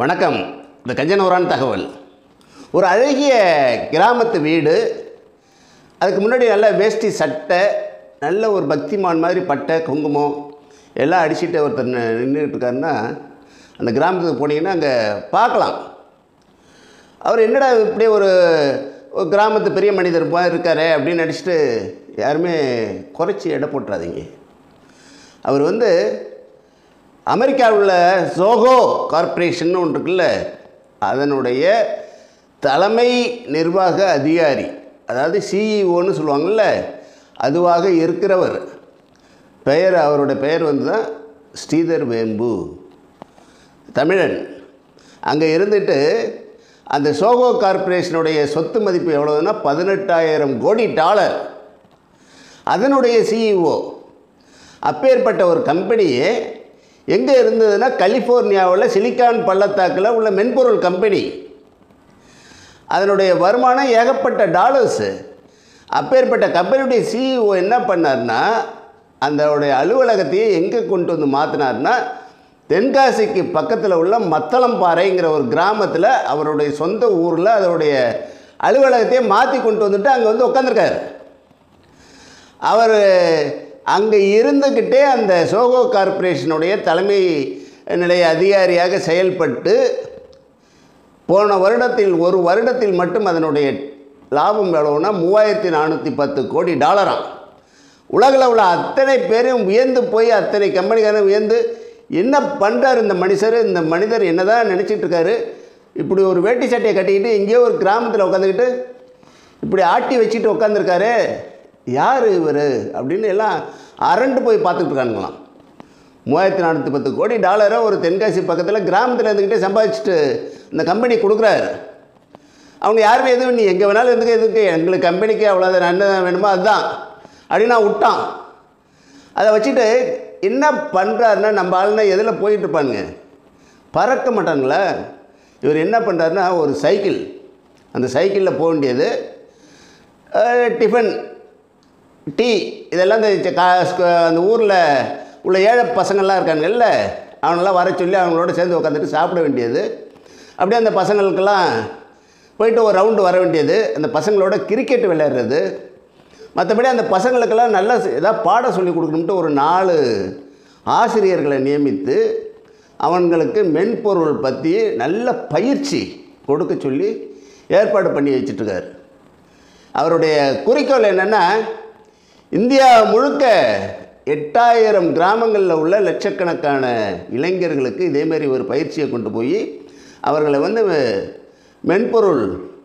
வணக்கம் இந்த கஞ்சனூரான் தகவல் ஒரு அழகிய கிராமத்து வீடு அதுக்கு முன்னாடி நல்ல வேஷ்டி சட்டை நல்ல ஒரு பக்திமான் மாதிரி பட்டை குங்குமம் எல்லாம் அடிச்சுட்டு ஒருத்தர் நின்றுட்டு இருக்காருன்னா அந்த கிராமத்துக்கு போனீங்கன்னா அங்கே பார்க்கலாம் அவர் என்னடா இப்படியே ஒரு ஒரு கிராமத்து பெரிய மனிதர் மாதிரி இருக்காரே அப்படின்னு நினச்சிட்டு யாருமே குறைச்சி எடை போட்டுறாதீங்க அவர் வந்து அமெரிக்காவில் உள்ள ஜோகோ கார்ப்பரேஷன் ஒன்று இருக்குல்ல அதனுடைய தலைமை நிர்வாக அதிகாரி அதாவது சிஇஓன்னு சொல்லுவாங்கள்ல அதுவாக இருக்கிறவர் பெயர் அவருடைய பெயர் வந்து தான் ஸ்ரீதர் வேம்பு தமிழன் அங்கே இருந்துட்டு அந்த சோகோ கார்ப்பரேஷனுடைய சொத்து மதிப்பு எவ்வளோதுன்னா பதினெட்டாயிரம் கோடி டாலர் அதனுடைய சிஇஓ அப்பேற்பட்ட ஒரு கம்பெனியே எங்கே இருந்ததுன்னா கலிஃபோர்னியாவில் சிலிக்கான் பள்ளத்தாக்கில் உள்ள மென்பொருள் கம்பெனி அதனுடைய வருமானம் ஏகப்பட்ட டாலர்ஸு அப்பேற்பட்ட கம்பெனியுடைய சிஇஓ என்ன பண்ணார்னா அதோடைய அலுவலகத்தையே எங்கே கொண்டு வந்து மாற்றினார்னா தென்காசிக்கு பக்கத்தில் உள்ள மத்தளம்பாறைங்கிற ஒரு கிராமத்தில் அவருடைய சொந்த ஊரில் அதனுடைய அலுவலகத்தையே மாற்றி கொண்டு வந்துட்டு அங்கே வந்து உட்காந்துருக்காரு அவர் அங்கே இருந்துக்கிட்டே அந்த சோகோ கார்ப்பரேஷனுடைய தலைமை நிலைய அதிகாரியாக செயல்பட்டு போன வருடத்தில் ஒரு வருடத்தில் மட்டும் அதனுடைய லாபம் எவ்வளவுனா மூவாயிரத்தி நானூற்றி பத்து கோடி டாலராம் உலகில் உள்ள அத்தனை பேரும் வியந்து போய் அத்தனை கம்பெனிக்காரன் வியந்து என்ன பண்ணுறாரு இந்த மனுஷர் இந்த மனிதர் என்ன தான் நினச்சிட்டு இருக்காரு இப்படி ஒரு வேட்டி சட்டையை கட்டிக்கிட்டு எங்கேயோ ஒரு கிராமத்தில் உட்காந்துக்கிட்டு இப்படி ஆட்டி வச்சுட்டு உட்காந்துருக்காரு யார் இவர் அப்படின்னு எல்லாம் அரண்டு போய் பார்த்துட்டு இருக்கானுங்களாம் மூவாயிரத்தி நானூற்றி பத்து கோடி டாலரை ஒரு தென்காசி பக்கத்தில் கிராமத்தில் இருந்துக்கிட்டே சம்பாதிச்சுட்டு இந்த கம்பெனி கொடுக்குறாரு அவங்க யாருமே எதுவும் நீ எங்கே வேணாலும் இருந்துக்க எதுக்கு எங்களுக்கு கம்பெனிக்கு அவ்வளோ என்ன வேணுமோ அதுதான் அப்படின்னு நான் விட்டான் அதை வச்சுட்டு என்ன பண்ணுறாருன்னா நம்ம ஆளுனா எதில் போயிட்டு இருப்பானுங்க பறக்க மாட்டாங்களே இவர் என்ன பண்ணுறாருன்னா ஒரு சைக்கிள் அந்த சைக்கிளில் போக வேண்டியது அஹ், டிஃபன் டீ இதெல்லாம் இந்த ச- கா- ஸ்க- அந்த ஊரில் உள்ள ஏழை பசங்கள்லாம் இருக்காங்கல்ல அவனெல்லாம் வர சொல்லி அவங்களோட சேர்ந்து உட்காந்துட்டு சாப்பிட வேண்டியது அப்படியே அந்த பசங்களுக்கெல்லாம் போயிட்டு ஒரு ரவுண்டு வர வேண்டியது அந்த பசங்களோட கிரிக்கெட் விளையாடுறது மற்றபடி அந்த பசங்களுக்கெல்லாம் நல்ல ஏதாவது பாடம் சொல்லி கொடுக்கணும்ட்டு ஒரு நாலு ஆசிரியர்களை நியமித்து அவங்களுக்கு மென்பொருள் பற்றி நல்ல பயிற்சி கொடுக்க சொல்லி ஏற்பாடு பண்ணி வச்சிட்ருக்காரு அவருடைய குறிக்கோள் என்னென்னா இந்தியா முழுக்க எட்டாயிரம் கிராமங்களில் உள்ள லட்சக்கணக்கான இளைஞர்களுக்கு இதேமாரி ஒரு பயிற்சியை கொண்டு போய் அவர்களை வந்து மென்பொருள்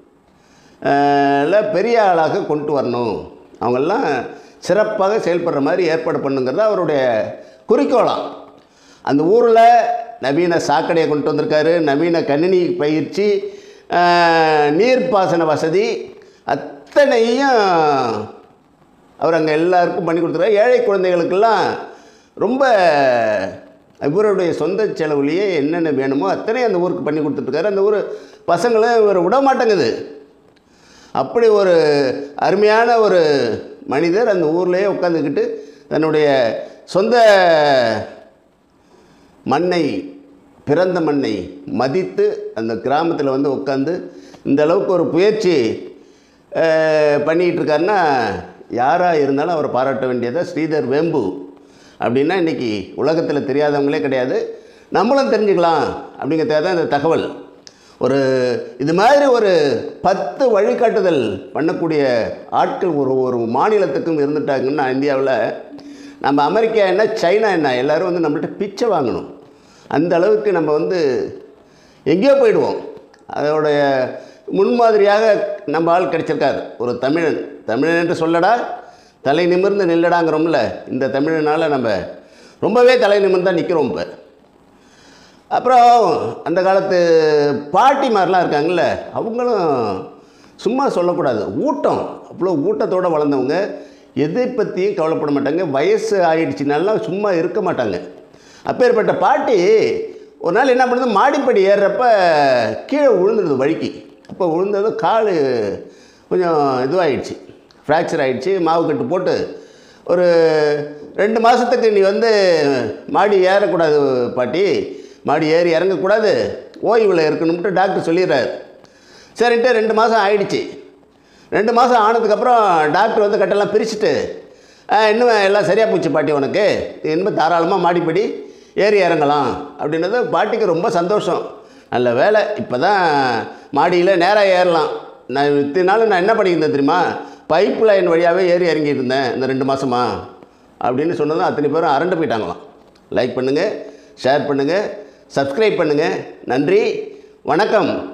அஹ், ல பெரிய ஆளாக கொண்டு வரணும் அவங்கெல்லாம் சிறப்பாக செயல்படுற மாதிரி ஏற்பாடு பண்ணுங்கிறது அவருடைய குறிக்கோளாம் அந்த ஊரில் நவீன சாக்கடையை கொண்டு வந்திருக்காரு நவீன கணினி பயிற்சி அஹ், நீர்ப்பாசன வசதி அத்தனையும் அவர் அங்கே எல்லாருக்கும் பண்ணி கொடுத்துருக்காரு ஏழை குழந்தைகளுக்கெல்லாம் ரொம்ப இவருடைய சொந்த செலவுலேயே என்னென்ன வேணுமோ அத்தனையும் அந்த ஊருக்கு பண்ணி கொடுத்துட்ருக்காரு அந்த ஊர் பசங்களும் இவர் விட மாட்டேங்குது அப்படி ஒரு அருமையான ஒரு மனிதர் அந்த ஊர்லேயே உட்காந்துக்கிட்டு தன்னுடைய சொந்த மண்ணை பிறந்த மண்ணை மதித்து அந்த கிராமத்தில் வந்து உட்காந்து இந்த அளவுக்கு ஒரு முயற்சி அஹ், பண்ணிக்கிட்டு இருக்காருன்னா யாராக இருந்தாலும் அவரை பாராட்ட வேண்டியதை ஸ்ரீதர் வேம்பு அப்படின்னா இன்றைக்கி உலகத்தில் தெரியாதவங்களே கிடையாது நம்மளும் தெரிஞ்சுக்கலாம் அப்படிங்கிறதுக்காக தான் இந்த தகவல் ஒரு இது மாதிரி ஒரு பத்து வழிகாட்டுதல் பண்ணக்கூடிய ஆட்கள் ஒரு ஒரு மாநிலத்துக்கும் இருந்துட்டாங்கன்னா இந்தியாவில் நம்ம அமெரிக்கா என்ன சைனா என்ன எல்லோரும் வந்து நம்மள்ட்ட பிச்சை வாங்கணும் அந்த அளவுக்கு நம்ம வந்து எங்கேயோ போயிடுவோம் அதோடைய முன்மாதிரியாக நம்ம ஆள் கிடைச்சிருக்காரு ஒரு தமிழன் தமிழன் என்று சொல்லடா தலை நிமிர்ந்து நில்லடாங்கிறோம்ல இந்த தமிழனால் நம்ம ரொம்பவே தலை நிமிர்ந்து தான் நிற்கிறோம் இப்போ அப்புறம் அந்த காலத்து பாட்டிமாரெலாம் இருக்காங்கல்ல அவங்களும் சும்மா சொல்லக்கூடாது ஊட்டம் அவ்வளோ ஊட்டத்தோடு வளர்ந்தவங்க எதை பற்றியும் கவலைப்பட மாட்டாங்க வயசு ஆயிடுச்சுனாலாம் சும்மா இருக்க மாட்டாங்க அப்பேற்பட்ட பாட்டி ஒரு நாள் என்ன பண்ணுது மாடிப்படி ஏறுறப்ப கீழே விழுந்துடுது வழுக்கி அப்போ விழுந்ததும் கால் கொஞ்சம் இதுவாகிடுச்சு ஃப்ராக்சர் ஆகிடுச்சு மாவு கட்டு போட்டு ஒரு ரெண்டு மாதத்துக்கு நீ வந்து மாடி ஏறக்கூடாது பாட்டி மாடி ஏறி இறங்கக்கூடாது ஓய்வில் இருக்கணும்ட்டு டாக்டர் சொல்லிடுறாரு சரின்ட்டு ரெண்டு மாதம் ஆயிடுச்சு ரெண்டு மாதம் ஆனதுக்கப்புறம் டாக்டர் வந்து கட்டெல்லாம் பிரிச்சுட்டு "ஆ, இன்னும் எல்லாம் சரியாக போச்சு பாட்டி உனக்கு இனிமேல் தாராளமாக மாடிப்படி ஏறி இறங்கலாம் அப்படின்னது பாட்டிக்கு ரொம்ப சந்தோஷம் நல்ல வேலை இப்போ தான் மாடியில் நேராக ஏறலாம் நான் இத்தனை நாள் நான் என்ன பண்ணியிருந்தேன் தெரியுமா பைப் லைன் வழியாகவே ஏறி இறங்கிட்டு இருந்தேன் இந்த ரெண்டு மாதமா அப்படின்னு சொன்னதும் அத்தனை பேரும் அரண்டு போயிட்டாங்களாம் லைக் பண்ணுங்கள் ஷேர் பண்ணுங்கள் சப்ஸ்கிரைப் பண்ணுங்கள் நன்றி வணக்கம்